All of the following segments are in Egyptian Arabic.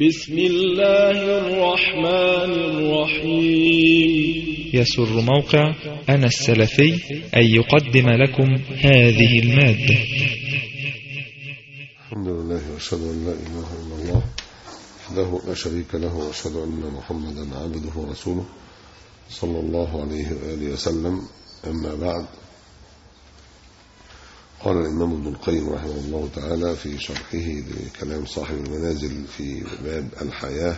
بسم الله الرحمن الرحيم يسر موقع أنا السلفي أن يقدم لكم هذه المادة الحمد لله وأشهد أن لا إله إلا الله وحده لا شريك له وأشهد أن محمدا عبده ورسوله صلى الله عليه وآله وسلم أما بعد قال الإمام ابن القيم رحمه الله تعالى في شرحه لكلام صاحب المنازل في باب الحياة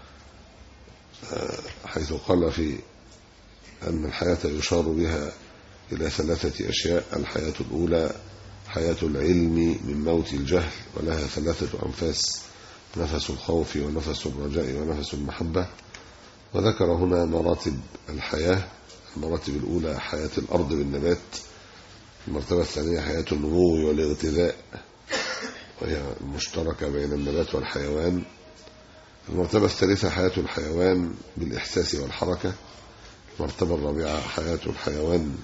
حيث قال في أن الحياة يشار بها إلى ثلاثة أشياء الحياة الأولى حياة العلم من موت الجهل ولها ثلاثة أنفاس نفس الخوف ونفس الرجاء ونفس المحبة وذكر هنا مراتب الحياة المراتب الأولى حياة الأرض بالنبات المرتبة الثانية حياة النمو والاغتذاء وهي المشتركة بين النبات والحيوان المرتبة الثالثة حياة الحيوان بالإحساس والحركة المرتبة الرابعة حياة الحيوان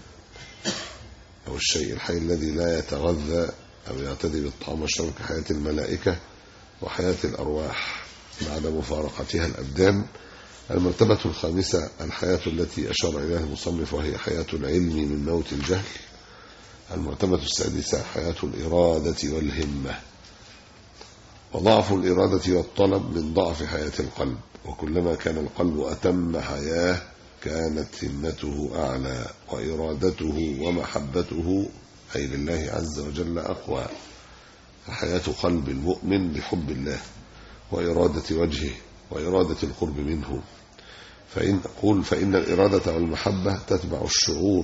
أو الشيء الحي الذي لا يتغذى أو يعتدي بالطعام والشرب كحياة الملائكة وحياة الأرواح بعد مفارقتها الأبدان المرتبة الخامسة الحياة التي أشار إليها المصنف وهي حياة العلم من موت الجهل المرتبة السادسة حياة الإرادة والهمة وضعف الإرادة والطلب من ضعف حياة القلب وكلما كان القلب أتم حياة كانت همته أعلى وإرادته ومحبته أي لله عز وجل أقوى فحياة قلب المؤمن لحب الله وإرادة وجهه وإرادة القرب منه فإن أقول فإن الإرادة والمحبة تتبع الشعور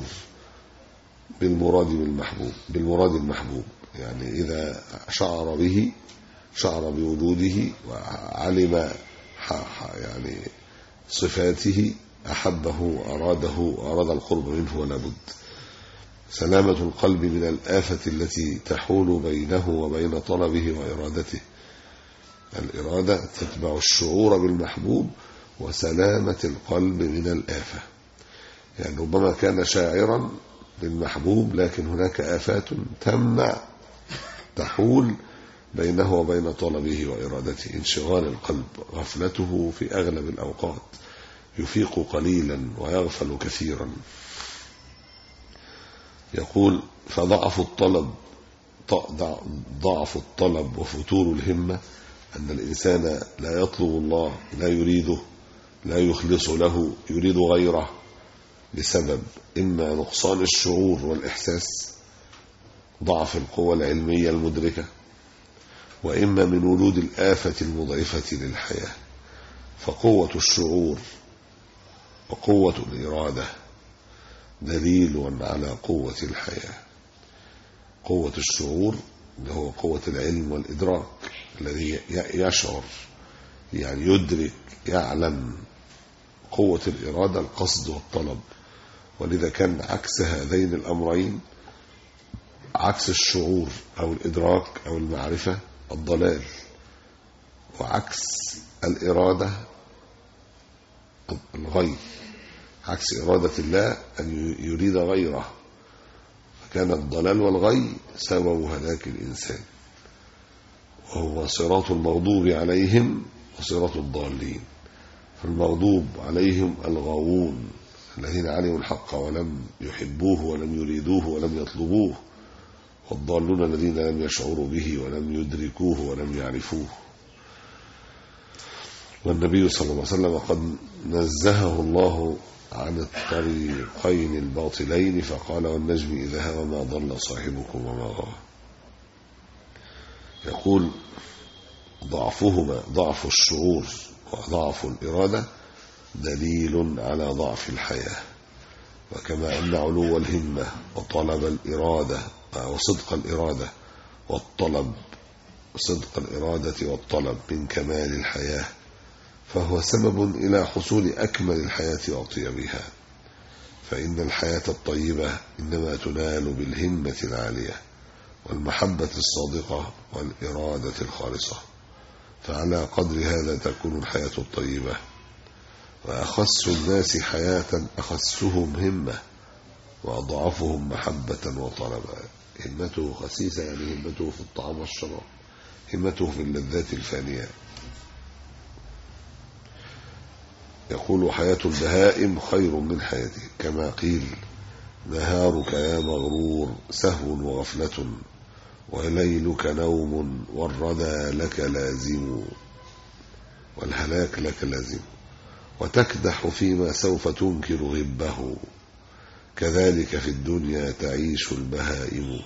بالمراد بالمحبوب بالمراد المحبوب يعني إذا شعر به شعر بوجوده وعلم يعني صفاته أحبه أراده أراد القرب منه ولا بد سلامة القلب من الآفة التي تحول بينه وبين طلبه وإرادته الإرادة تتبع الشعور بالمحبوب وسلامة القلب من الآفة يعني ربما كان شاعرا بالمحبوب لكن هناك آفات تمنع تحول بينه وبين طلبه وإرادته انشغال القلب غفلته في أغلب الأوقات يفيق قليلا ويغفل كثيرا يقول فضعف الطلب ضعف الطلب وفتور الهمة أن الإنسان لا يطلب الله لا يريده لا يخلص له يريد غيره بسبب إما نقصان الشعور والإحساس ضعف القوة العلمية المدركة وإما من وجود الآفة المضعفة للحياة فقوة الشعور وقوة الإرادة دليل على قوة الحياة قوة الشعور اللي هو قوة العلم والإدراك الذي يشعر يعني يدرك يعلم قوة الإرادة القصد والطلب ولذا كان عكس هذين الأمرين عكس الشعور أو الإدراك أو المعرفة الضلال وعكس الإرادة الغي عكس إرادة الله أن يريد غيره فكان الضلال والغي سبب هلاك الإنسان وهو صراط المغضوب عليهم وصراط الضالين فالمغضوب عليهم الغاوون الذين علموا الحق ولم يحبوه ولم يريدوه ولم يطلبوه والضالون الذين لم يشعروا به ولم يدركوه ولم يعرفوه والنبي صلى الله عليه وسلم قد نزهه الله عن الطريقين الباطلين فقال والنجم إذا هوى ما ضل صاحبكم وما غوى يقول ضعفهما ضعف الشعور وضعف الإرادة دليل على ضعف الحياة وكما أن علو الهمة وطلب الإرادة وصدق الإرادة والطلب صدق الإرادة والطلب من كمال الحياة فهو سبب إلى حصول أكمل الحياة وطيبها فإن الحياة الطيبة إنما تنال بالهمة العالية والمحبة الصادقة والإرادة الخالصة فعلى قدر هذا تكون الحياة الطيبة وأخس الناس حياة أخسهم همة وأضعفهم محبة وطلبا همته خسيسة يعني همته في الطعام والشراب همته في اللذات الفانية يقول حياة البهائم خير من حياته كما قيل نهارك يا مغرور سهو وغفلة وليلك نوم والردى لك لازم والهلاك لك لازم وتكدح فيما سوف تنكر غبه كذلك في الدنيا تعيش البهائم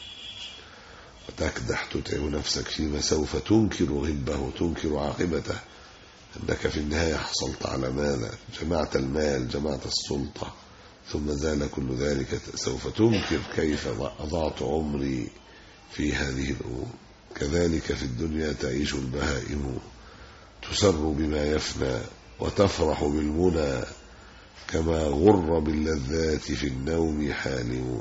وتكدح تتعب نفسك فيما سوف تنكر غبه تنكر عاقبته أنك في النهاية حصلت على ماذا جمعت المال جمعت السلطة ثم زال كل ذلك سوف تنكر كيف أضعت عمري في هذه الأمور كذلك في الدنيا تعيش البهائم تسر بما يفنى وتفرح بالمنى كما غر باللذات في النوم حالم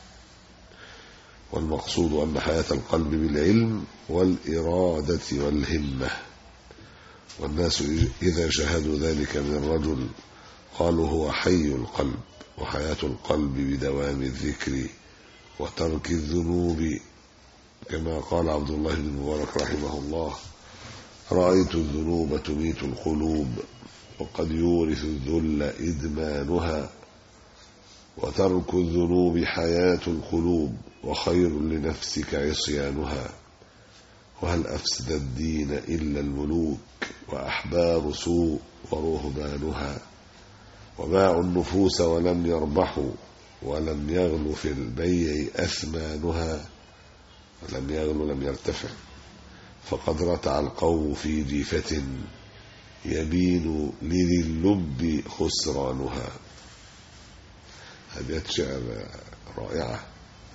والمقصود أن حياة القلب بالعلم والإرادة والهمة والناس إذا شاهدوا ذلك من الرجل قالوا هو حي القلب وحياة القلب بدوام الذكر وترك الذنوب كما قال عبد الله بن مبارك رحمه الله رأيت الذنوب تميت القلوب وقد يورث الذل إدمانها وترك الذنوب حياة القلوب وخير لنفسك عصيانها وهل أفسد الدين إلا الملوك وأحبار سوء ورهبانها وباعوا النفوس ولم يربحوا ولم يغلوا في البيع أثمانها ولم يغلوا لم يرتفع فقد رتع القوم في جيفة يبين لذي اللب خسرانها أبيات شعر رائعة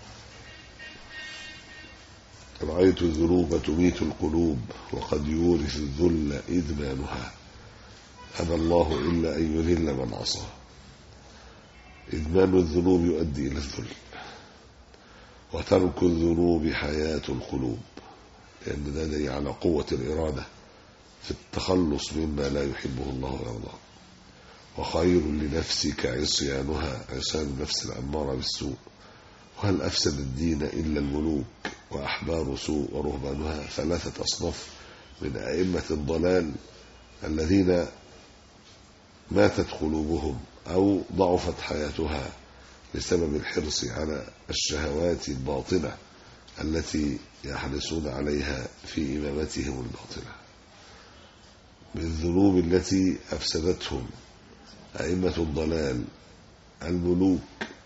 رأيت الذنوب تميت القلوب وقد يورث الذل إدمانها أبى الله إلا أن يذل من عصى إدمان الذنوب يؤدي إلى الذل وترك الذنوب حياة القلوب لأن ده دليل على قوة الإرادة في التخلص مما لا يحبه الله ويرضاه وخير لنفسك عصيانها عصيان النفس الأمارة بالسوء وهل أفسد الدين إلا الملوك وأحبار سوء ورهبانها ثلاثة أصناف من أئمة الضلال الذين ماتت قلوبهم أو ضعفت حياتها بسبب الحرص على الشهوات الباطنة التي يحرصون عليها في إمامتهم الباطنة بالذنوب التي أفسدتهم أئمة الضلال الملوك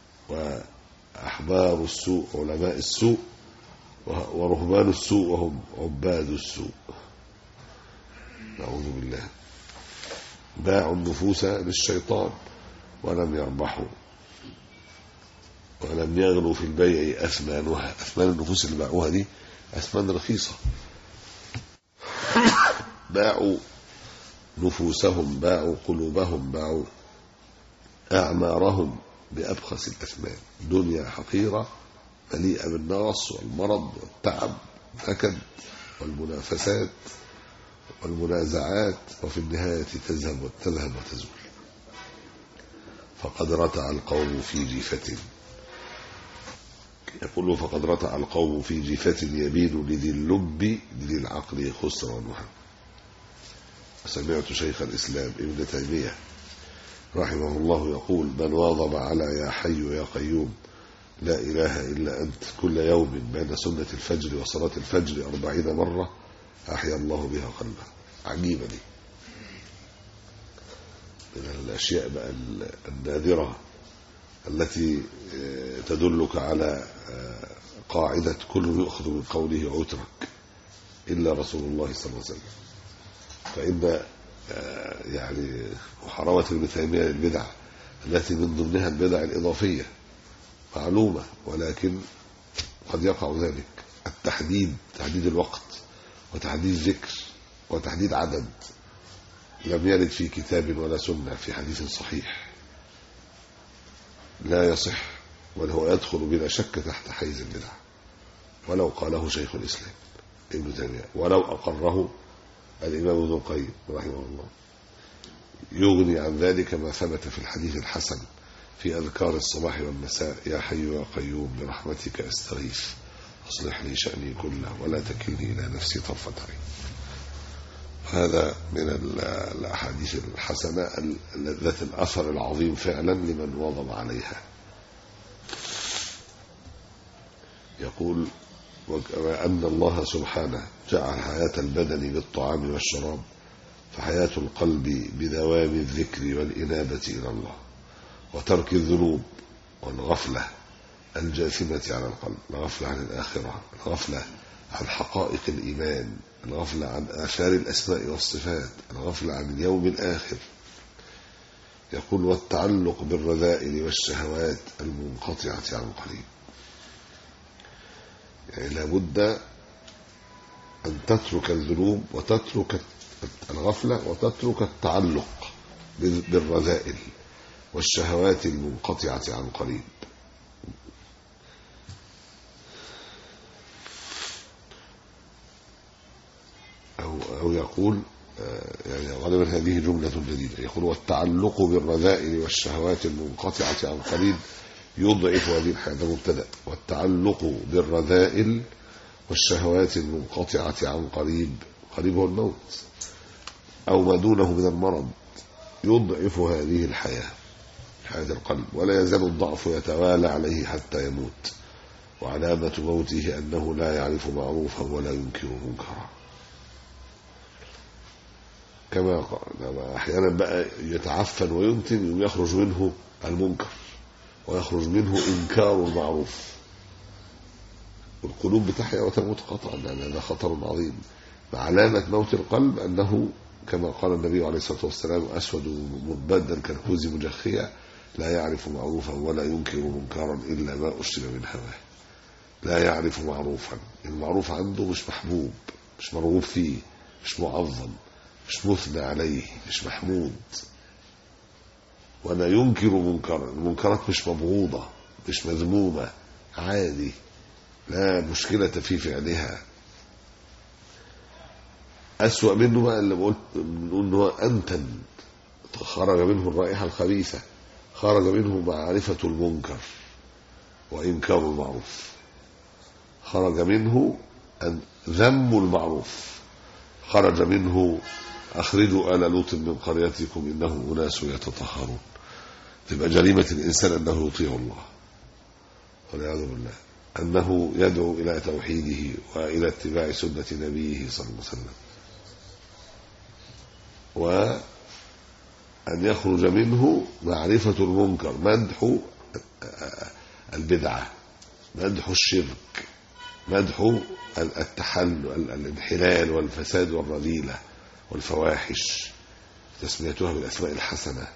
وأحبار السوء علماء السوء ورهبان السوء وهم عباد السوء نعوذ بالله باعوا النفوس للشيطان ولم يربحوا ولم يغلوا في البيع أثمانها أثمان النفوس اللي باعوها دي أثمان رخيصة باعوا نفوسهم باعوا قلوبهم باعوا أعمارهم بأبخس الأثمان دنيا حقيرة مليئة بالنقص والمرض والتعب والنكد والمنافسات والمنازعات وفي النهاية تذهب تذهب وتزول فقد رتع القوم في جيفة يقول فقد رتع القوم في جيفة يبين لذي اللب لذي العقل خسرانها سمعت شيخ الإسلام ابن تيمية رحمه الله يقول من واظب على يا حي يا قيوم لا إله إلا أنت كل يوم بين سنة الفجر وصلاة الفجر أربعين مرة أحيا الله بها قلبه عجيبة دي من الأشياء بقى النادرة التي تدلك على قاعدة كل يؤخذ من قوله عترك إلا رسول الله صلى الله عليه وسلم فإن يعني محاربة ابن تيمية للبدع التي من ضمنها البدع الإضافية معلومة ولكن قد يقع ذلك التحديد تحديد الوقت وتحديد ذكر وتحديد عدد لم يرد في كتاب ولا سنة في حديث صحيح لا يصح بل هو يدخل بلا شك تحت حيز البدع ولو قاله شيخ الإسلام ابن تيمية ولو أقره الإمام ابن القيم رحمه الله يغني عن ذلك ما ثبت في الحديث الحسن في أذكار الصباح والمساء يا حي يا قيوم برحمتك أستغيث أصلح لي شأني كله ولا تكلني إلى نفسي طرفة عين هذا من ال- الأحاديث الحسنة ال- ذات الأثر العظيم فعلا لمن واظب عليها يقول وأن الله سبحانه جعل حياة البدن بالطعام والشراب فحياة القلب بدوام الذكر والإنابة إلى الله وترك الذنوب والغفلة الجاثمة على القلب الغفلة عن الآخرة الغفلة عن حقائق الإيمان الغفلة عن آثار الأسماء والصفات الغفلة عن اليوم الآخر يقول والتعلق بالرذائل والشهوات المنقطعة عن قريب يعني لابد أن تترك الذنوب وتترك الغفلة وتترك التعلق بالرذائل والشهوات المنقطعة عن قريب أو, أو يقول آه، يعني غالبا هذه جملة جديدة يقول والتعلق بالرذائل والشهوات المنقطعة عن قريب يضعف هذه الحياة ده مبتدأ والتعلق بالرذائل والشهوات المنقطعة عن قريب قريب هو الموت أو ما دونه من المرض يضعف هذه الحياة حياة القلب ولا يزال الضعف يتوالى عليه حتى يموت وعلامة موته أنه لا يعرف معروفا ولا ينكر منكرا كما قال أحيانا بقى يتعفن ويمتن يخرج منه المنكر ويخرج منه إنكار المعروف والقلوب بتحيا وتموت قطعا لأن هذا خطر عظيم علامة موت القلب أنه كما قال النبي عليه الصلاة والسلام أسود مبدا كالكوز مجخية لا يعرف معروفا ولا ينكر منكرا إلا ما أشرب من هواه لا يعرف معروفا المعروف عنده مش محبوب مش مرغوب فيه مش معظم مش مثنى عليه مش محمود ولا ينكر منكرا المنكرات مش مبغوضة مش مذمومة عادي لا مشكلة في فعلها أسوأ منه بقى اللي قلت بنقول إن هو أنتن خرج منه الرائحة الخبيثة خرج منه معرفة المنكر وإنكار المعروف خرج منه أن ذم المعروف خرج منه أخرجوا آل لوط من قريتكم إنهم أناس يتطهرون تبقى جريمة الإنسان أنه يطيع الله والعياذ بالله أنه يدعو إلى توحيده وإلى اتباع سنة نبيه صلى الله عليه وسلم وأن يخرج منه معرفة المنكر مدح البدعة مدح الشرك مدح التحل الانحلال والفساد والرذيلة والفواحش تسميتها بالأسماء الحسنة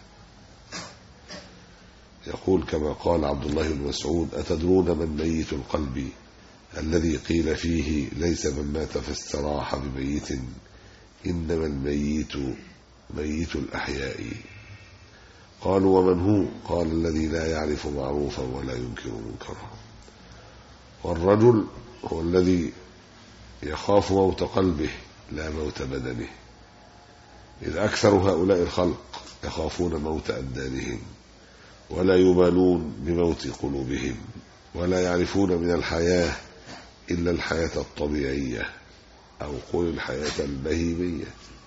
يقول كما قال عبد الله بن مسعود أتدرون من ميت القلب الذي قيل فيه ليس من مات فاستراح بميت إنما الميت ميت الأحياء قالوا ومن هو قال الذي لا يعرف معروفا ولا ينكر منكرا والرجل هو الذي يخاف موت قلبه لا موت بدنه إذ أكثر هؤلاء الخلق يخافون موت أبدانهم ولا يبالون بموت قلوبهم ولا يعرفون من الحياة إلا الحياة الطبيعية أو قل الحياة البهيمية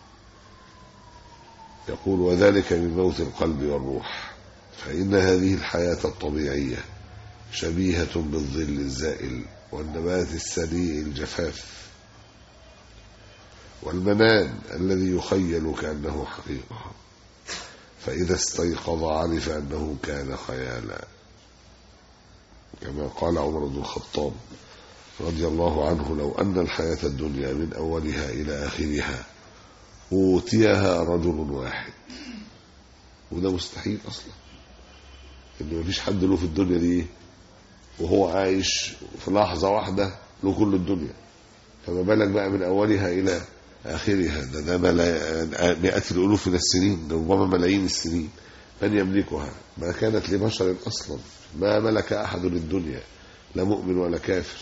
يقول وذلك من موت القلب والروح فإن هذه الحياة الطبيعية شبيهة بالظل الزائل والنبات السريع الجفاف والمنام الذي يخيل كأنه حقيقة فإذا استيقظ عرف أنه كان خيالا كما قال عمر بن الخطاب رضي الله عنه لو أن الحياة الدنيا من أولها إلى آخرها أوتيها رجل واحد وده مستحيل أصلا إن مفيش حد له في الدنيا دي وهو عايش في لحظة واحدة له كل الدنيا فما بالك بقى من أولها إلى آخرها ده, ده ملا... مئات الألوف من السنين ربما ملايين السنين من يملكها ما كانت لبشر أصلا ما ملك أحد الدنيا لا مؤمن ولا كافر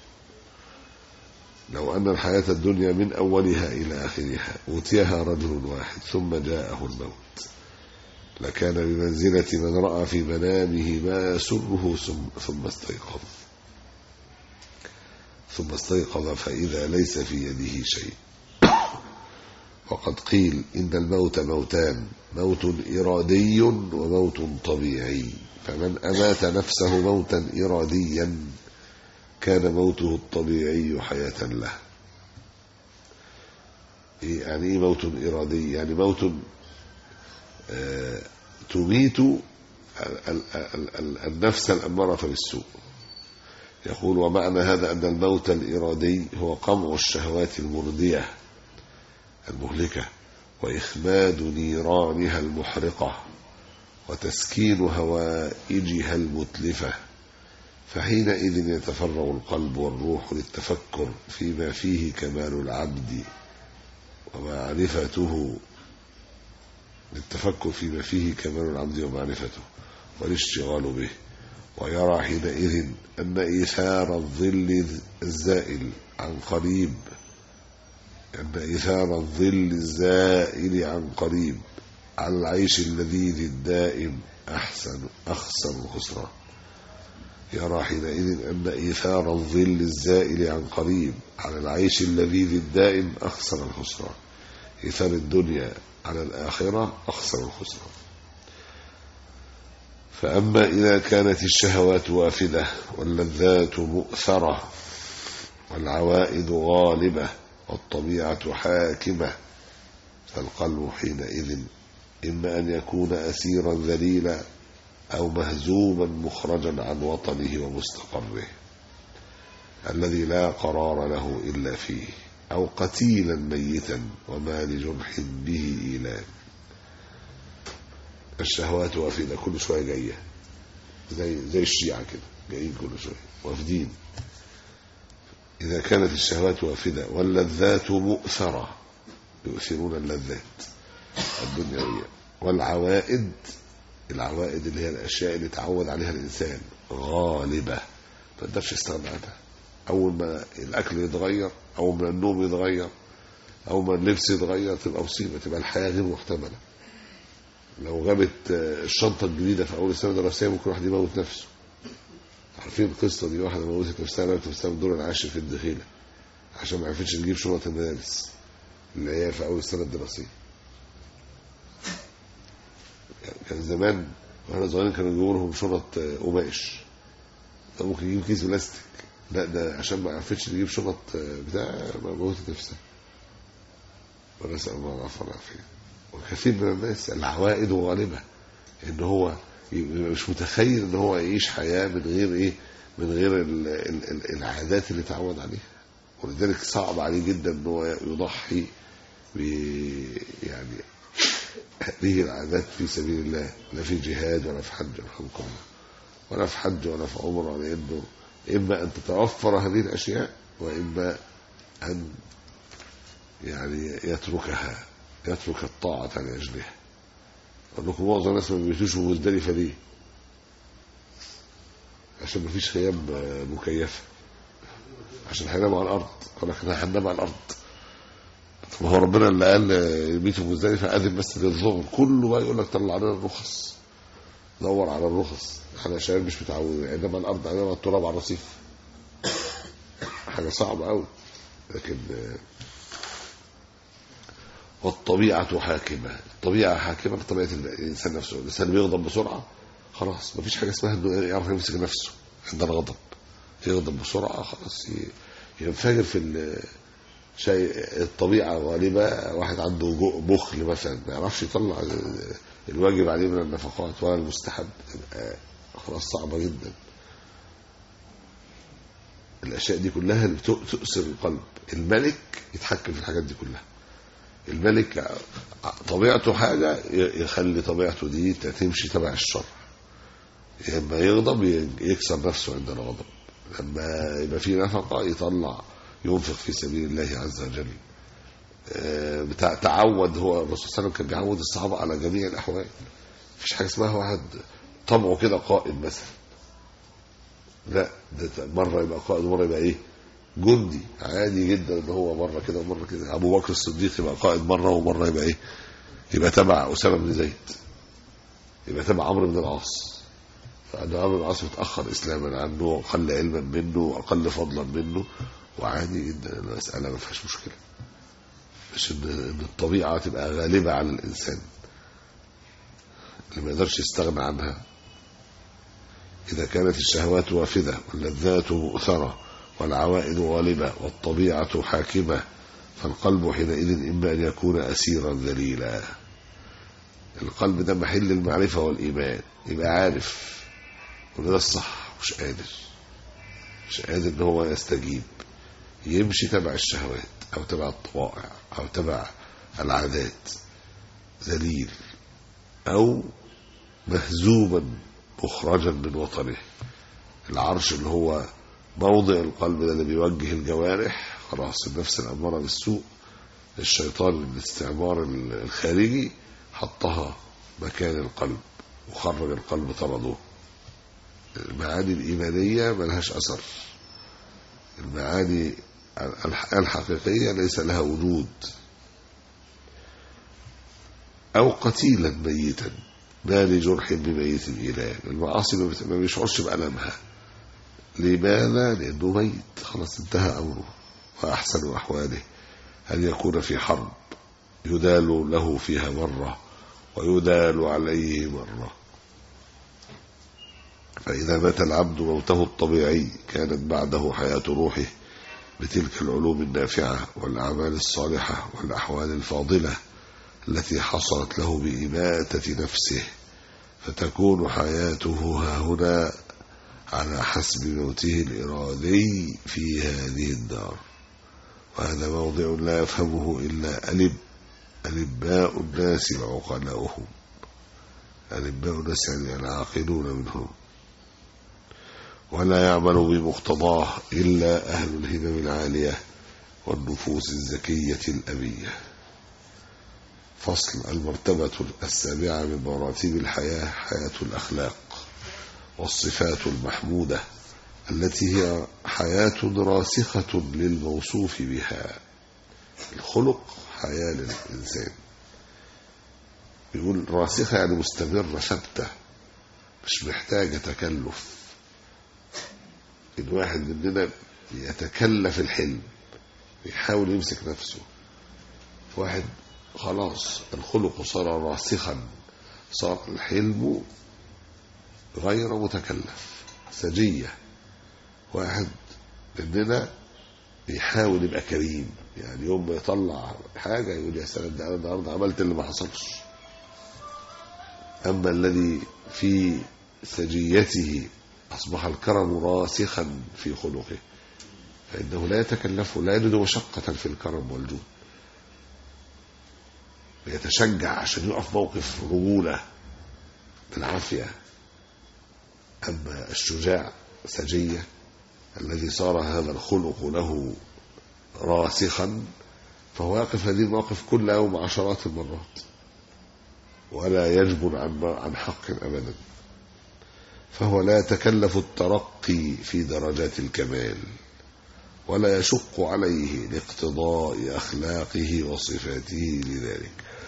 لو أن الحياة الدنيا من أولها إلى آخرها أوتيها رجل واحد ثم جاءه الموت لكان بمنزلة من رأى في منامه ما يسره ثم استيقظ ثم استيقظ فإذا ليس في يده شيء وقد قيل إن الموت موتان موت إرادي وموت طبيعي فمن أمات نفسه موتا إراديا كان موته الطبيعي حياة له يعني ايه موت إرادي يعني موت آه تميت النفس الأمارة بالسوء يقول ومعنى هذا أن الموت الإرادي هو قمع الشهوات المردية المهلكة وإخماد نيرانها المحرقة وتسكين هوائجها المتلفة فحينئذ يتفرغ القلب والروح للتفكر فيما فيه كمال العبد ومعرفته للتفكر فيما فيه كمال العبد ومعرفته والاشتغال به ويرى حينئذ أن إيثار الظل الزائل عن قريب أن إيثار الظل الزائل عن قريب على العيش اللذيذ الدائم أحسن أخسر الخسران يرى حينئذ أن إيثار الظل الزائل عن قريب على العيش اللذيذ الدائم أخسر الخسران إيثار الدنيا على الآخرة أخسر الخسران فأما إذا كانت الشهوات وافدة واللذات مؤثرة والعوائد غالبة والطبيعة حاكمة فالقلب حينئذ إما أن يكون أسيرا ذليلا أو مهزوما مخرجا عن وطنه ومستقره الذي لا قرار له إلا فيه أو قتيلا ميتا وما لجرح به إيلام الشهوات وافدة كل شوية جاية زي, زي الشيعة كده جايين كل شوية وافدين إذا كانت الشهوات وافدة واللذات مؤثرة يؤثرون اللذات الدنيوية والعوائد العوائد اللي هي الأشياء اللي تعود عليها الإنسان غالبة ما تقدرش يستغنى عنها أول ما الأكل يتغير أول ما النوم يتغير أول ما اللبس يتغير تبقى مصيبة تبقى الحياة غير محتملة لو جابت الشنطة الجديدة في أول سنة دراسية ممكن واحد يموت نفسه عارفين القصة دي واحدة موتت نفسها رمت نفسها من الدور العاشر في الدخيلة عشان ما عرفتش تجيب شنط الملابس اللي هي في أول السنة الدراسية كان زمان واحنا صغيرين كانوا يجيبوا لهم شنط قماش ده ممكن يجيب كيس بلاستيك لا ده عشان ما عرفتش تجيب شنط بتاع موتت نفسها ونسأل الله العفو والعافية وكثير من الناس العوائد غالبة ان هو مش متخيل ان هو يعيش حياة من غير ايه من غير ال ال ال العادات اللي اتعود عليها ولذلك صعب عليه جدا ان هو يضحي ب يعني هذه العادات في سبيل الله لا في جهاد ولا في حج يرحمكم ولا في حج ولا في عمره لانه اما ان تتوفر هذه الاشياء واما ان يعني يتركها يترك الطاعة لأجلها أنكم معظم الناس ما بيبيتوش مزدلفة ليه عشان ما فيش خيام مكيفة عشان هيناموا على الأرض قال لك احنا هننام على الأرض طب هو ربنا اللي قال يبيتوا مزدلفة أذن بس للظهر كله بقى يقول لك طلع لنا الرخص دور على الرخص احنا عشان مش متعودين انما الأرض انما التراب على الرصيف حاجة صعبة قوي لكن والطبيعة حاكمة الطبيعة حاكمة بطبيعة الإنسان نفسه الإنسان بيغضب بسرعة خلاص مفيش حاجة اسمها إنه يعرف يمسك نفسه عند الغضب يغضب بسرعة خلاص ينفجر في شيء الطبيعة غالبة واحد عنده بخل مثلا ما يعرفش يطلع الواجب عليه من النفقات ولا المستحب خلاص صعبة جدا الأشياء دي كلها اللي تؤثر القلب الملك يتحكم في الحاجات دي كلها الملك طبيعته حاجة يخلي طبيعته دي تمشي تبع الشر لما يغضب يكسر نفسه عند الغضب لما يبقى في نفقة يطلع ينفق في سبيل الله عز وجل بتاع تعود هو الرسول صلى الله عليه وسلم كان بيعود الصحابة على جميع الأحوال مفيش حاجة اسمها واحد طبعه كده قائد مثلا لا ده مرة يبقى قائد ومرة يبقى ايه جندي عادي جدا ان هو مره كده ومره كده ابو بكر الصديق يبقى قائد مره ومره يبقى ايه يبقى تبع اسامه بن زيد يبقى تبع عمرو بن العاص فان عمرو بن العاص متاخر اسلاما عنه واقل علما منه واقل فضلا منه وعادي جدا المساله ما فيهاش مشكله مش ان إن الطبيعة تبقى غالبة على الإنسان اللي ما يقدرش يستغنى عنها إذا كانت الشهوات وافدة واللذات مؤثرة والعوائد غالبة والطبيعة حاكمة فالقلب حينئذ إما أن يكون أسيرا ذليلا القلب ده محل المعرفة والإيمان يبقى عارف وإن ده الصح مش قادر مش قادر إن هو يستجيب يمشي تبع الشهوات أو تبع الطوائع أو تبع العادات ذليل أو مهزوما مخرجا من وطنه العرش اللي هو موضع القلب ده اللي بيوجه الجوارح خلاص النفس الأمارة بالسوء الشيطان الاستعمار الخارجي حطها مكان القلب وخرج القلب طرده المعاني الإيمانية ملهاش أثر المعاني الحياة الحقيقية ليس لها وجود أو قتيلا ميتا ما لجرح بميت إله المعاصي ما بيشعرش بألمها لماذا؟ لأنه ميت خلاص انتهى أمره وأحسن أحواله أن يكون في حرب يدال له فيها مرة ويدال عليه مرة فإذا مات العبد موته الطبيعي كانت بعده حياة روحه بتلك العلوم النافعة والأعمال الصالحة والأحوال الفاضلة التي حصلت له بإماتة نفسه فتكون حياته ها هنا على حسب موته الإرادي في هذه الدار وهذا موضع لا يفهمه إلا ألب ألباء الناس وعقلاؤهم ألباء الناس يعني العاقلون منهم ولا يعمل بمقتضاه إلا أهل الهمم العالية والنفوس الزكية الأبية فصل المرتبة السابعة من مراتب الحياة حياة الأخلاق والصفات المحمودة التي هي حياة راسخة للموصوف بها الخلق حياة للإنسان يقول راسخة يعني مستمرة ثابتة مش محتاجة تكلف الواحد مننا يتكلف الحلم يحاول يمسك نفسه واحد خلاص الخلق صار راسخا صار الحلم غير متكلف سجية واحد مننا بيحاول يبقى كريم يعني يوم ما يطلع حاجة يقول يا سلام ده أنا النهاردة عملت اللي ما حصلش أما الذي في سجيته أصبح الكرم راسخا في خلقه فإنه لا يتكلف لا يجد مشقة في الكرم والجود يتشجع عشان يقف موقف رجولة بالعافية أما الشجاع سجية الذي صار هذا الخلق له راسخا فهو يقف هذه المواقف كل يوم عشرات المرات ولا يجبن عن عن حق أبدا فهو لا يتكلف الترقي في درجات الكمال ولا يشق عليه لاقتضاء أخلاقه وصفاته لذلك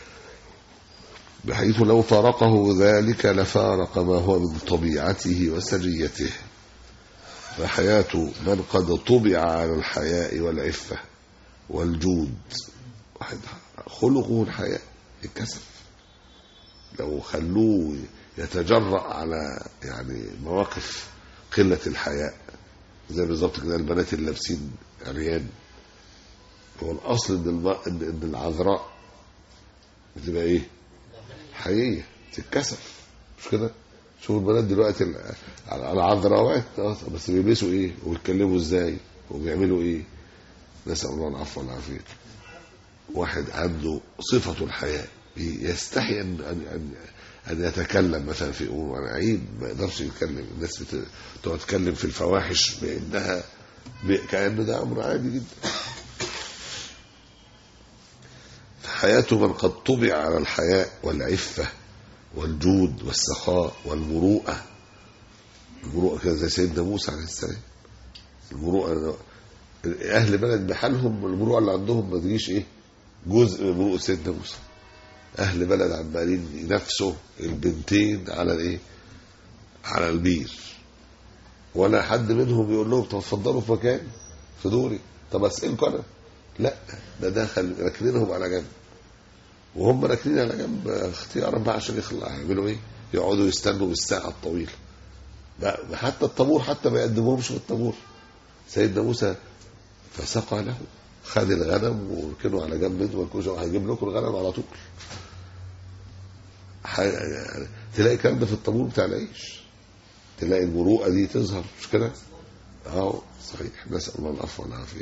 بحيث لو فارقه ذلك لفارق ما هو من طبيعته وسجيته فحياة من قد طبع على الحياء والعفة والجود واحد خلقه الحياء الكسف لو خلوه يتجرأ على يعني مواقف قلة الحياء زي بالظبط كده البنات اللي لابسين عريان هو الأصل إن, الم... إن إن العذراء بتبقى إيه؟ حقيقية تتكسف مش كده؟ شوفوا البنات دلوقتي ال- العذراوات آه، بس بيلبسوا إيه؟ ويتكلموا إزاي؟ وبيعملوا إيه؟ نسأل الله العفو والعافية واحد عنده صفة الحياء يستحي أن أن أن أن يتكلم مثلا في أمور أنا عيب ما يقدرش يتكلم الناس بت- بتقعد تتكلم في الفواحش بأنها ب- كأنه ده أمر عادي جدا حياة من قد طبع على الحياء والعفة والجود والسخاء والمروءة المروءة كده زي سيدنا موسى عليه السلام المروءة أهل بلد بحالهم المروءة اللي عندهم ما تجيش إيه جزء من مروءة سيدنا موسى أهل بلد عمالين ينافسوا البنتين على الإيه على البير ولا حد منهم يقول لهم طب اتفضلوا في مكان في دوري طب أسألكم أنا لا ده دخل راكنينهم على جنب وهم راكنين على جنب اختيارا بقى عشان يخلع يعملوا ايه؟ يقعدوا يستنوا بالساعه الطويله بقى حتى الطابور حتى ما يقدموهمش في الطابور سيدنا موسى فسقى له خد الغنم وركنه على جنب انتوا مالكوش هيجيب لكم الغنم على طول ح- يعني تلاقي الكلام ده في الطابور بتاع العيش تلاقي المروءه دي تظهر مش كده؟ اه صحيح نسال الله العفو والعافيه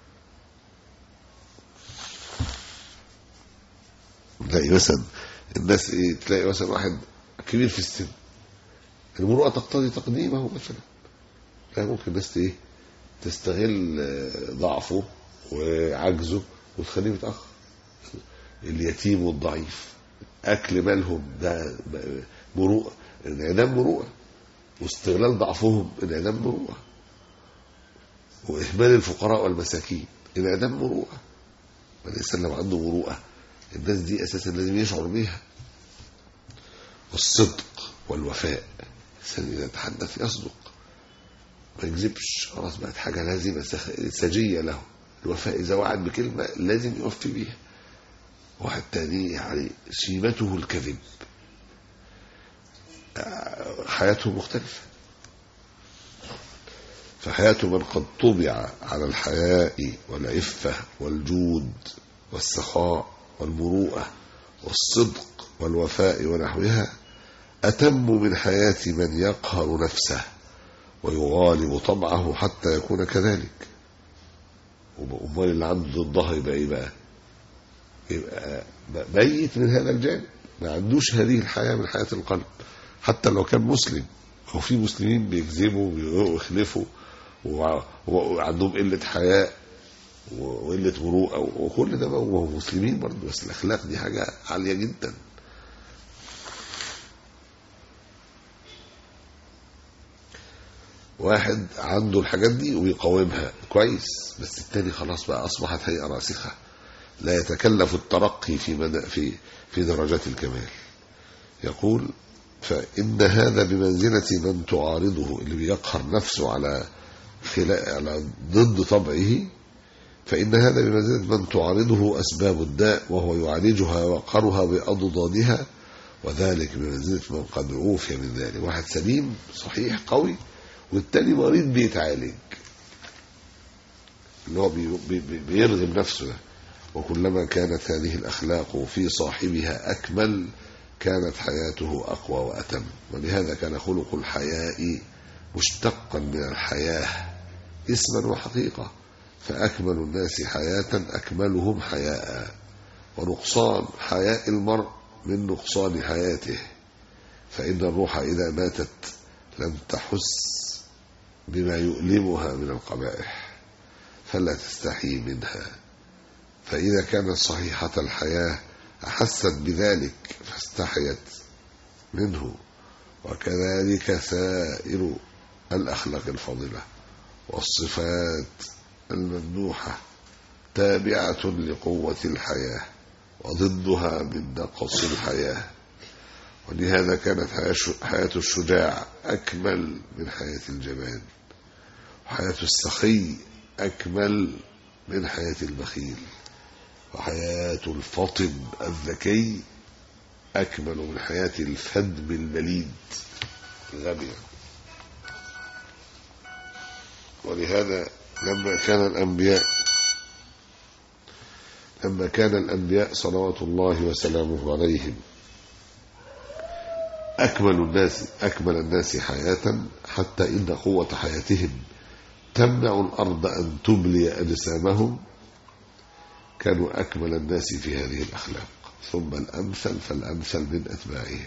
تلاقي مثلا الناس ايه تلاقي مثلا واحد كبير في السن المروءه تقتضي تقديمه مثلا لا ممكن الناس ايه تستغل آه، ضعفه وعجزه وتخليه متاخر اليتيم والضعيف اكل مالهم ده ب- مروءه انعدام مروءه واستغلال ضعفهم انعدام مروءه واهمال الفقراء والمساكين انعدام مروءه الانسان لو عنده مروءه الناس دي اساسا لازم يشعر بيها والصدق والوفاء الانسان اذا تحدث يصدق ما يكذبش خلاص بقت حاجه لازمه سخ- سجيه له الوفاء اذا وعد بكلمه لازم يوفي بيها واحد تاني يعني سيمته الكذب آه، حياته مختلفه فحياة من قد طبع على الحياء والعفة والجود والسخاء والمروءة والصدق والوفاء ونحوها أتم من حياة من يقهر نفسه ويغالب طبعه حتى يكون كذلك أمال اللي عنده ضدها يبقى إيه بقى؟ يبقى ميت من هذا الجانب ما عندوش هذه الحياة من حياة القلب حتى لو كان مسلم هو في مسلمين بيكذبوا ويخلفوا وع- وعندهم قلة حياء وقلة مروءة وكل ده بقى وهم مسلمين برضه بس الأخلاق دي حاجة عالية جدا واحد عنده الحاجات دي ويقاومها كويس بس التاني خلاص بقى أصبحت هيئة راسخة لا يتكلف الترقي في مدى في في درجات الكمال يقول فإن هذا بمنزلة من تعارضه اللي بيقهر نفسه على خلا... على ضد طبعه فإن هذا بمنزلة من تعارضه أسباب الداء وهو يعالجها ويقهرها بأضدادها وذلك بمنزلة من قد عوفي من ذلك واحد سليم صحيح قوي والتاني مريض بيتعالج اللي هو بي... بي... بي- بيرغم نفسه ده وكلما كانت هذه الأخلاق في صاحبها أكمل كانت حياته أقوى وأتم ولهذا كان خلق الحياء مشتقا من الحياة اسما وحقيقة فأكمل الناس حياة أكملهم حياء ونقصان حياء المرء من نقصان حياته فإن الروح إذا ماتت لم تحس بما يؤلمها من القبائح فلا تستحي منها فإذا كانت صحيحة الحياة أحست بذلك فاستحيت منه وكذلك سائر الأخلاق الفاضلة والصفات الممدوحة تابعة لقوة الحياة وضدها من نقص الحياة ولهذا كانت حياة- حياة الشجاع أكمل من حياة الجبان وحياة السخي أكمل من حياة البخيل وحياة الفطن الذكي أكمل من حياة الفدم البليد الغبي ولهذا لما كان الأنبياء لما كان الأنبياء صلوات الله وسلامه عليهم أكمل الناس أكمل الناس حياة حتى إن قوة حياتهم تمنع الأرض أن تبلي أجسامهم كانوا أكمل الناس في هذه الأخلاق ثم الأمثل فالأمثل من أتباعهم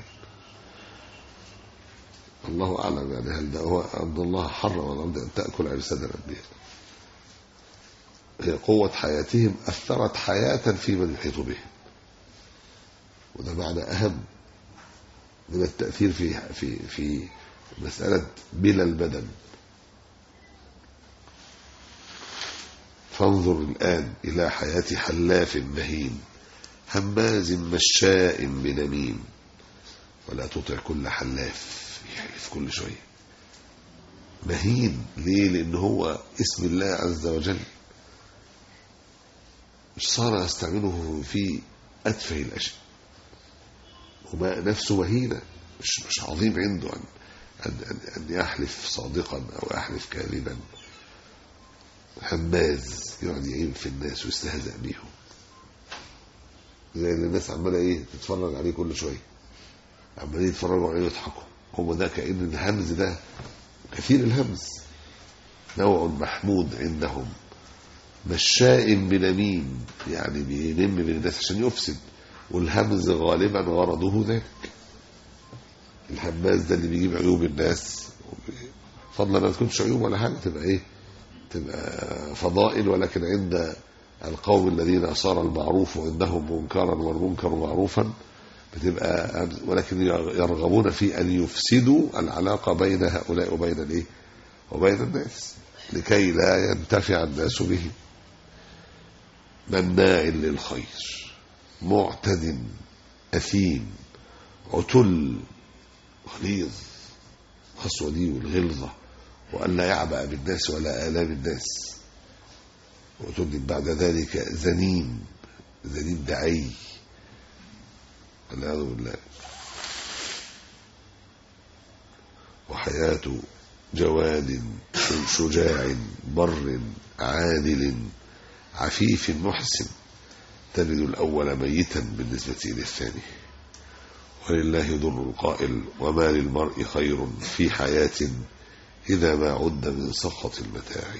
الله أعلم يعني هل ده هو أن الله حرم الأرض أن تأكل أجساد الأنبياء هي قوة حياتهم أثرت حياة في من يحيط بهم وده معنى أهم من التأثير في في في مسألة بلا البدن فانظر الآن إلى حياة حلاف مهين هماز مشاء بنميم ولا تطع كل حلاف يحلف كل شوية مهين ليه لأن هو اسم الله عز وجل صار يستعمله في أتفه الأشياء وما نفسه مهينة مش مش عظيم عنده أن أن أن, أن يحلف صادقا أو يحلف كاذبا هماز يقعد يعيب في الناس ويستهزأ بيهم زي اللي الناس عماله ايه تتفرج عليه كل شويه عمالين يتفرجوا عليه ويضحكوا هو ده كأن الهمز ده كثير الهمز نوع محمود عندهم مشاء بنميم يعني بينم من الناس عشان يفسد والهمز غالبا غرضه ذلك الهماز ده اللي بيجيب عيوب الناس فضلا ما تكونش عيوب ولا حاجه تبقى ايه تبقى فضائل ولكن عند القوم الذين صار المعروف عندهم منكرا والمنكر معروفا بتبقى ولكن يرغبون في ان يفسدوا العلاقه بين هؤلاء وبين الايه؟ وبين الناس لكي لا ينتفع الناس به مناع للخير معتد اثيم عتل غليظ القسوه دي والغلظه وان لا يعبأ بالناس ولا آلام الناس وتجد بعد ذلك ذنيم ذنيم دعي والعياذ بالله وحياة جواد شجاع بر عادل عفيف محسن تجد الأول ميتا بالنسبة إلى الثاني ولله ضر القائل وما للمرء خير في حياة إذا ما عد من سخط المتاع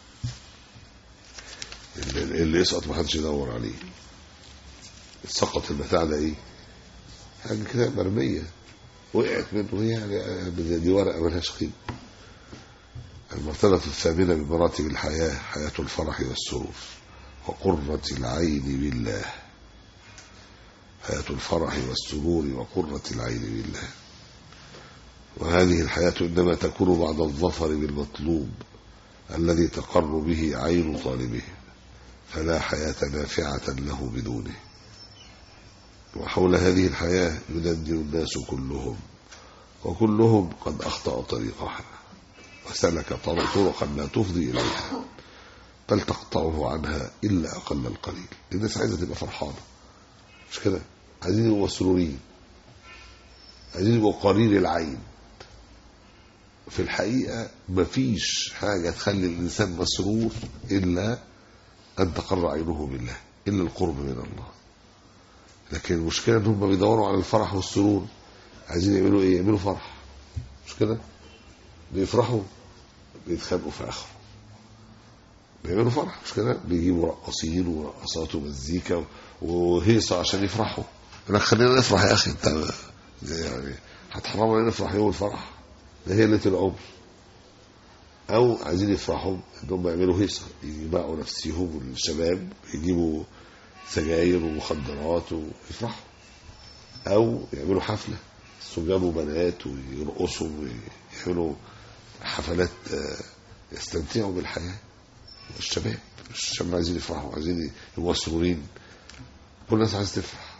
اللي, اللي يسقط ما حدش يدور عليه سقط المتاع ده ايه حاجه كده مرميه وقعت منه هي يعني دي ورقه ملهاش قيمه المرتبة الثامنة من مراتب الحياة حياة الفرح والسرور وقرة العين بالله حياة الفرح والسرور وقرة العين بالله وهذه الحياة إنما تكون بعد الظفر بالمطلوب الذي تقر به عين طالبه فلا حياة نافعة له بدونه وحول هذه الحياة يدندن الناس كلهم وكلهم قد أخطأ طريقها وسلك طرقا لا تفضي إليها بل تقطعه عنها إلا أقل القليل الناس عايزة تبقى فرحانة مش كده عايزين يبقوا مسرورين عايزين يبقوا قرير العين في الحقيقة مفيش حاجة تخلي الإنسان مسرور إلا أن تقر عينه بالله إلا القرب من الله لكن المشكلة إن هم بيدوروا على الفرح والسرور عايزين يعملوا إيه؟ يعملوا فرح مش كده؟ بيفرحوا بيتخانقوا في آخره بيعملوا فرح مش كده؟ بيجيبوا رقاصين ورقصات ومزيكا وهيصة عشان يفرحوا يقول لك خلينا نفرح يا أخي أنت يعني هتحرم علينا نفرح يوم الفرح ده هي ليلة العمر أو عايزين يفرحوا إنهم يعملوا هيصة يباعوا نفسهم الشباب يجيبوا سجاير ومخدرات ويفرحوا أو يعملوا حفلة يجابوا بنات ويرقصوا ويعملوا حفلات يستمتعوا بالحياة الشباب الشباب عايزين يفرحوا عايزين يبقوا مسرورين كل الناس عايز تفرح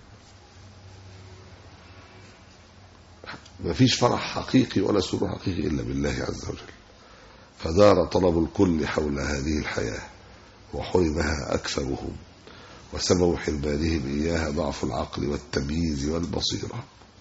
ما فيش فرح حقيقي ولا سرور حقيقي إلا بالله عز وجل فدار طلب الكل حول هذه الحياة وحرمها أكثرهم وسبب حرمانهم إياها ضعف العقل والتمييز والبصيرة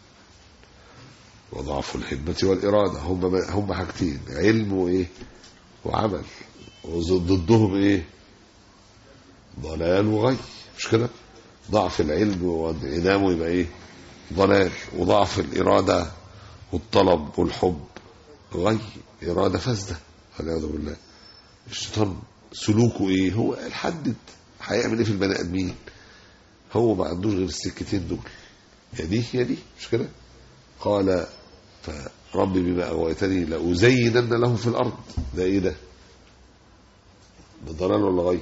وضعف الهمة والإرادة هم هم حاجتين علم وإيه وعمل وضدهم إيه ضلال وغي مش كده ضعف العلم وانعدامه يبقى إيه ضلال وضعف الإرادة والطلب والحب غي إرادة فاسدة والعياذ بالله الشيطان سلوكه إيه هو الحدد هيعمل إيه في البني آدمين هو ما عندوش غير السكتين دول يا دي يا دي مش كده قال فربي بما أغويتني لأزينن لهم في الأرض ده إيه ده ده ضلال ولا غي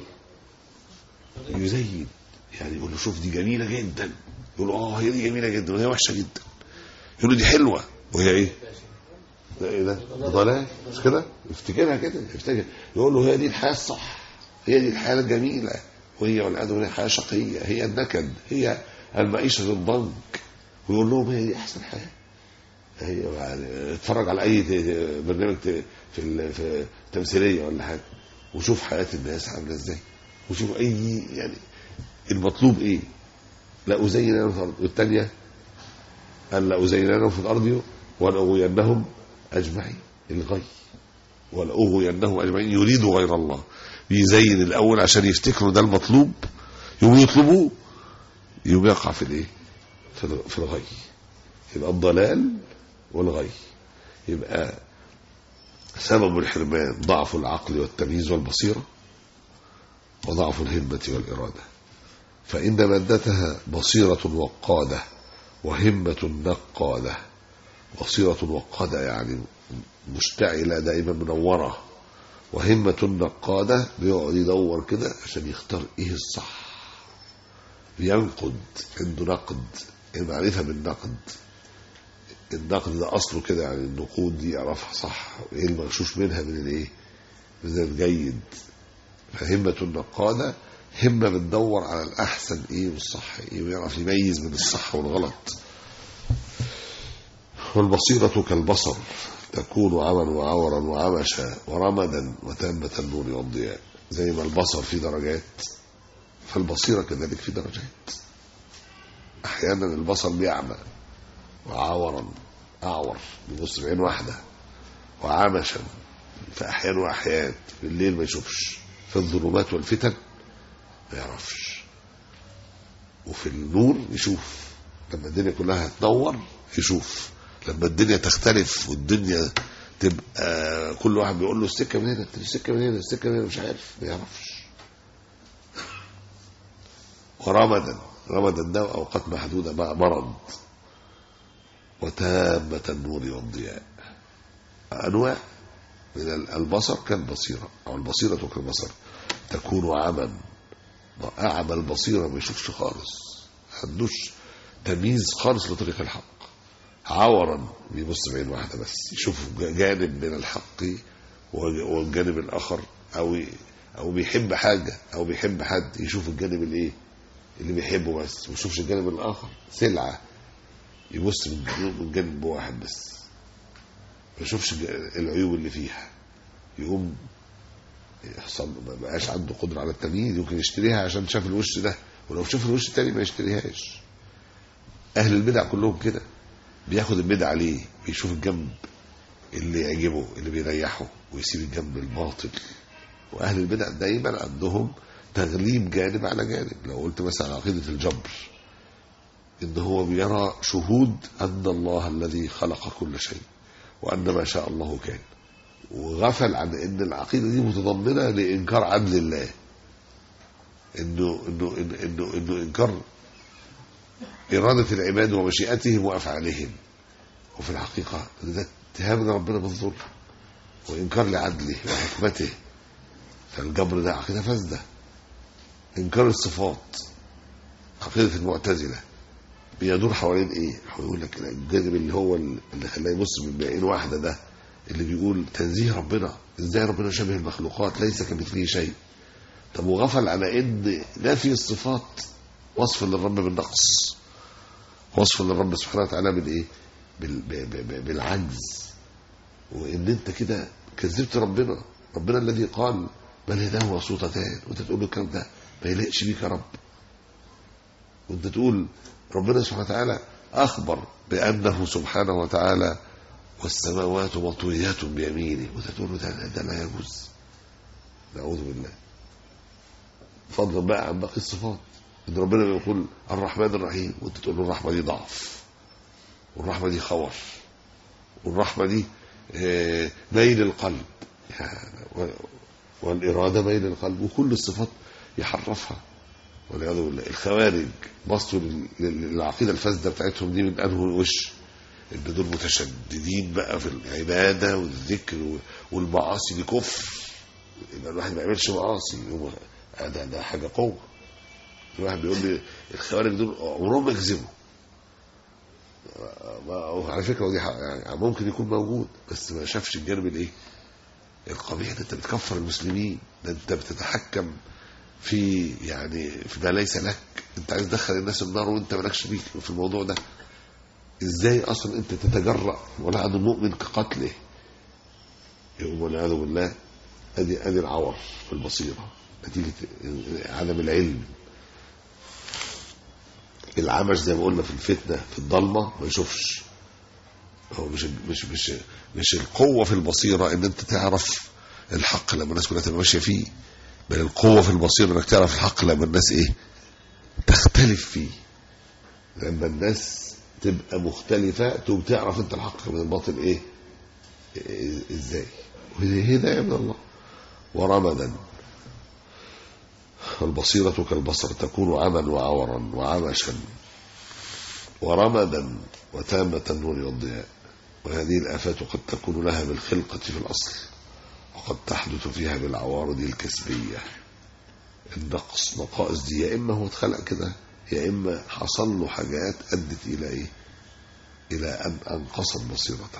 يزين يعني يقول له شوف دي جميلة جدا يقول له اه هي دي جميلة جدا وهي وحشة جدا يقول له دي حلوة وهي ايه ده ايه ده ده ضلال مش كده يفتكرها كده يفتكر يقول له هي دي الحياة الصح هي دي الحياة الجميلة وهي والعياذ بالله حياة شقية هي النكد هي المعيشة الضنك ويقول لهم هي دي أحسن حياة هي يعني اتفرج على أي برنامج في في تمثيلية ولا حاجة وشوف حياة الناس عاملة ازاي وشوف اي يعني المطلوب ايه لا ازيننهم في الارض والثانيه قال لا ازيننهم في الارض ولاغوينهم اجمعين الغي ولاغوينهم اجمعين يريدوا غير الله بيزين الاول عشان يفتكروا ده المطلوب يقوموا يطلبوه يقوم يقع في الايه في الغ- في الغي يبقى الضلال والغي يبقى سبب الحرمان ضعف العقل والتمييز والبصيرة وضعف الهمة والإرادة فإن مادتها بصيرة وقادة وهمة نقادة بصيرة وقادة يعني مشتعلة دائما منورة وهمة نقادة بيقعد يدور كده عشان يختار ايه الصح بينقد عنده نقد المعرفة بالنقد النقد ده اصله كده يعني النقود دي يعرفها صح ايه المغشوش منها من الايه من الجيد فهمة النقادة همة بتدور على الأحسن إيه والصح إيه ويعرف يميز من الصح والغلط والبصيرة كالبصر تكون عما وعورا وعمشا ورمدا وتامة النور والضياء زي ما البصر في درجات فالبصيرة كذلك في درجات أحيانا البصر بيعمى وعورا أعور بيبص بعين واحدة وعمشا في أحيان وأحيان في الليل ما يشوفش في الظلمات والفتن ما يعرفش وفي النور يشوف لما الدنيا كلها تنور يشوف لما الدنيا تختلف والدنيا تبقى كل واحد بيقول له السكه من هنا السكه من هنا السكه من هنا مش عارف ما يعرفش ورمدا رمدا ده اوقات محدوده مع مرض وتامه النور والضياء انواع من البصر كالبصيره او البصيره كالبصر تكون عما أعمى البصيرة ما يشوفش خالص ما عندوش تمييز خالص لطريق الحق عورا بيبص بعين واحدة بس يشوف جانب من الحق والجانب الآخر أو أو بيحب حاجة أو بيحب حد يشوف الجانب الإيه اللي بيحبه بس ما يشوفش الجانب الآخر سلعة يبص من جانب واحد بس ما يشوفش العيوب اللي فيها يقوم يحصل ما بقاش عنده قدرة على التمييز يمكن يشتريها عشان شاف الوش ده ولو شاف الوش التاني ما يشتريهاش أهل البدع كلهم كده بياخد البدع ليه بيشوف الجنب اللي يعجبه اللي بيريحه ويسيب الجنب الباطل وأهل البدع دايما عندهم تغليب جانب على جانب لو قلت مثلا عقيدة الجبر إن هو بيرى شهود أن الله الذي خلق كل شيء وأن ما شاء الله كان وغفل عن ان العقيده دي متضمنه لانكار عدل الله انه انه انه انه, إنه انكار اراده العباد ومشيئتهم وافعالهم وفي الحقيقه ده اتهام ربنا بالظلم وانكار لعدله وحكمته فالجبر ده عقيده فاسده انكار الصفات عقيده المعتزله بيدور حوالين ايه؟ هيقول لك الجانب اللي هو اللي خلاه يبص من بعين واحده ده اللي بيقول تنزيه ربنا ازاي ربنا شبه المخلوقات ليس كمثله شيء طب وغفل على ان نفي الصفات وصف للرب بالنقص وصف للرب سبحانه وتعالى بالايه بال... ب... ب... بالعجز وان انت كده كذبت ربنا ربنا الذي قال بل يداه مبسوطتان وانت تقول له الكلام ده ما يليقش بيك يا رب وانت تقول ربنا سبحانه وتعالى اخبر بانه سبحانه وتعالى والسماوات مطويات بيمينه وانت تقول له ده, ده لا يجوز نعوذ بالله فضلا بقى عن باقي الصفات ان ربنا بيقول الرحمن الرحيم وانت تقول له الرحمه دي ضعف والرحمه دي خوف والرحمه دي ميل القلب والاراده ميل القلب وكل الصفات يحرفها والعياذ بالله الخوارج بصوا للعقيده الفاسده بتاعتهم دي من انه وش ان دول متشددين بقى في العباده والذكر والمعاصي دي كفر يبقى الواحد ما يعملش معاصي ده ده حاجه قوه الواحد بيقول لي الخوارج دول عمرهم ما يكذبوا على فكره ودي يعني ممكن يكون موجود بس ما شافش الجانب الايه؟ القبيح ده انت بتكفر المسلمين ده انت بتتحكم في يعني في ما ليس لك انت عايز تدخل الناس النار وانت مالكش بيك في الموضوع ده ازاي اصلا انت تتجرأ ولعن المؤمن كقتله يقوم والعياذ بالله ادي ادي العور في البصيره نتيجة عدم العلم العمش زي ما قلنا في الفتنة في الضلمة ما يشوفش هو مش مش مش مش القوة في البصيرة ان انت تعرف الحق لما الناس كلها تبقى ماشية فيه بل القوة في البصيرة انك تعرف الحق لما الناس ايه تختلف فيه لما الناس تبقى مختلفة تقوم تعرف انت الحق من الباطل ايه إيه- ازاي وهي هداية من الله ورمدا البصيرة كالبصر تكون عما وعورا وعمشا ورمدا وتامة النور والضياء وهذه الآفات قد تكون لها بالخلقة في الأصل وقد تحدث فيها بالعوارض الكسبية النقص نقائص دي يا إما هو اتخلق كده يا إما حصل له حاجات أدت إلى إيه إلى أن أنقصت بصيرته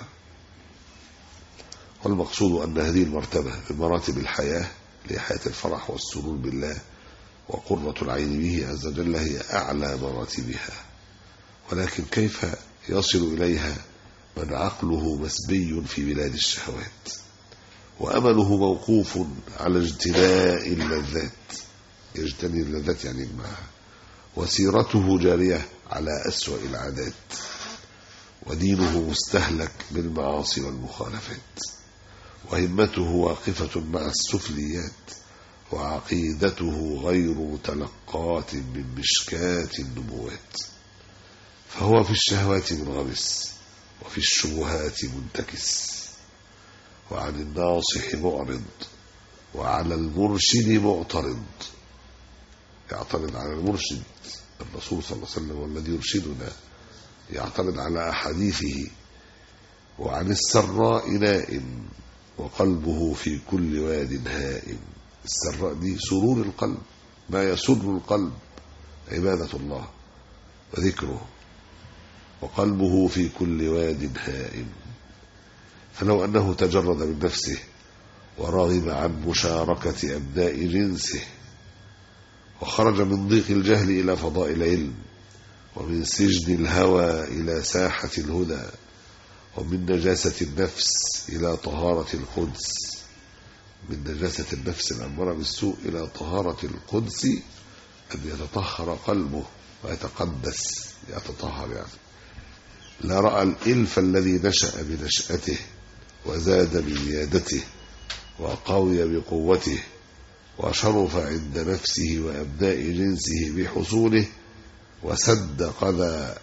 والمقصود أن هذه المرتبة من مراتب الحياة لحياة الفرح والسرور بالله وقرة العين به عز وجل هي أعلى مراتبها ولكن كيف يصل إليها من عقله مسبي في بلاد الشهوات وأمله موقوف على اجتناء اللذات يجتني اللذات يعني يجمعها وسيرته جارية على أسوأ العادات ودينه مستهلك بالمعاصي والمخالفات وهمته واقفة مع السفليات وعقيدته غير متلقاة من مشكات النبوات فهو في الشهوات منغمس وفي الشبهات منتكس وعن الناصح معرض وعلى المرشد معترض يعترض على المرشد الرسول صلى الله عليه وسلم والذي يرشدنا يعترض على أحاديثه وعن السراء نائم وقلبه في كل واد هائم السراء دي سرور القلب ما يسر القلب عبادة الله وذكره وقلبه في كل واد هائم فلو أنه تجرد من نفسه ورغب عن مشاركة أبناء جنسه وخرج من ضيق الجهل إلى فضاء العلم ومن سجن الهوى إلى ساحة الهدى ومن نجاسة النفس إلى طهارة القدس من نجاسة النفس الأمارة بالسوء إلى طهارة القدس أن يتطهر قلبه ويتقدس يتطهر يعني لا رأى الإلف الذي نشأ بنشأته وزاد بزيادته وقوي بقوته وشرف عند نفسه وأبناء جنسه بحصوله وسد قذى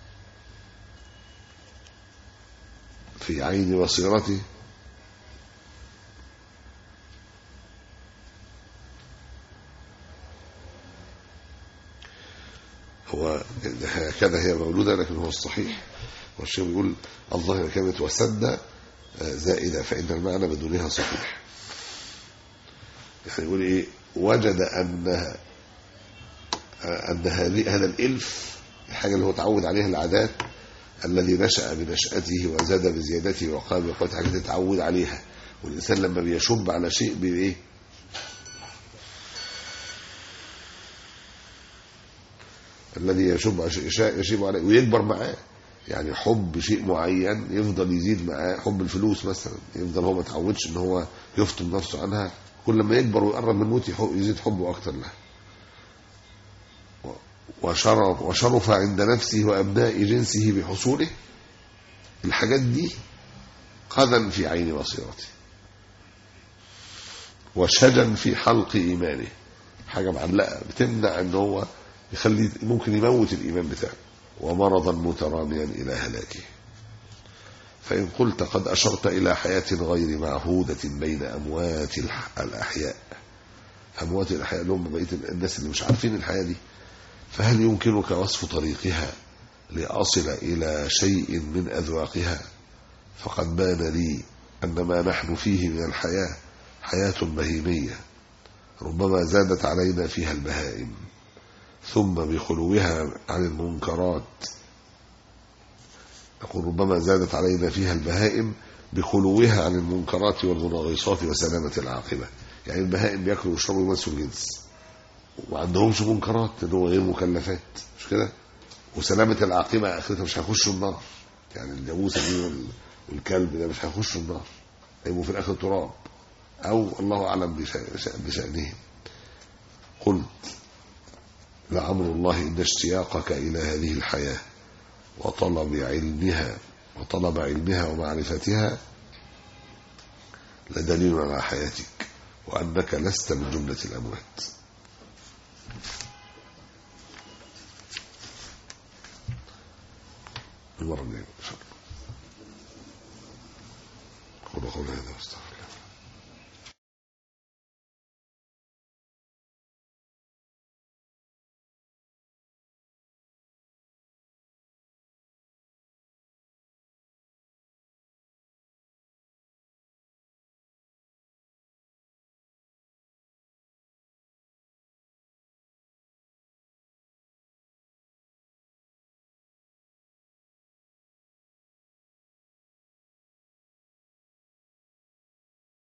في عين بصيرته هو هكذا هي مولودة لكن هو الصحيح والشيخ بيقول الظاهرة كانت وسد زائدة فإن المعنى بدونها صحيح يعني يقول إيه وجد أن أن هذه هذا الإلف الحاجة اللي هو تعود عليها العادات الذي نشأ بنشأته وزاد بزيادته وقام بقوة حاجات يتعود عليها والإنسان لما بيشب على شيء بإيه الذي يشب على شيء يشيب عليه ويكبر معاه يعني حب شيء معين يفضل يزيد معاه حب الفلوس مثلا يفضل هو ما تعودش ان هو يفطم نفسه عنها كل ما يكبر ويقرب من الموت يزيد حبه اكتر لها وشرف, وشرف عند نفسه وابناء جنسه بحصوله الحاجات دي قذا في عين بصيرته وشجا في حلق ايمانه حاجه معلقه بتمنع ان هو يخلي ممكن يموت الايمان بتاعه ومرضا متراميا الى هلاكه فان قلت قد اشرت الى حياه غير معهوده بين اموات الاحياء اموات الاحياء اللي هم بقيه الناس اللي مش عارفين الحياه دي فهل يمكنك وصف طريقها لاصل الى شيء من اذواقها فقد بان لي ان ما نحن فيه من الحياه حياه بهيميه ربما زادت علينا فيها البهائم ثم بخلوها عن المنكرات يقول ربما زادت علينا فيها البهائم بخلوها عن المنكرات والمناغصات وسلامة العاقبة يعني البهائم بياكلوا ويشربوا ويمسوا الجنس وما عندهمش منكرات ان هو غير مكلفات مش كده وسلامة العاقبة اخرتها مش هيخشوا النار يعني الجاموسة دي والكلب ده مش هيخشوا النار هيبقوا في الاخر تراب او الله اعلم بشأنهم قلت لعمر الله إن اشتياقك إلى هذه الحياة وطلب علمها وطلب علمها ومعرفتها لدليل على حياتك وأنك لست من جملة الأموات المرة الجاية إن شاء الله قولوا قولي هذا واستغفر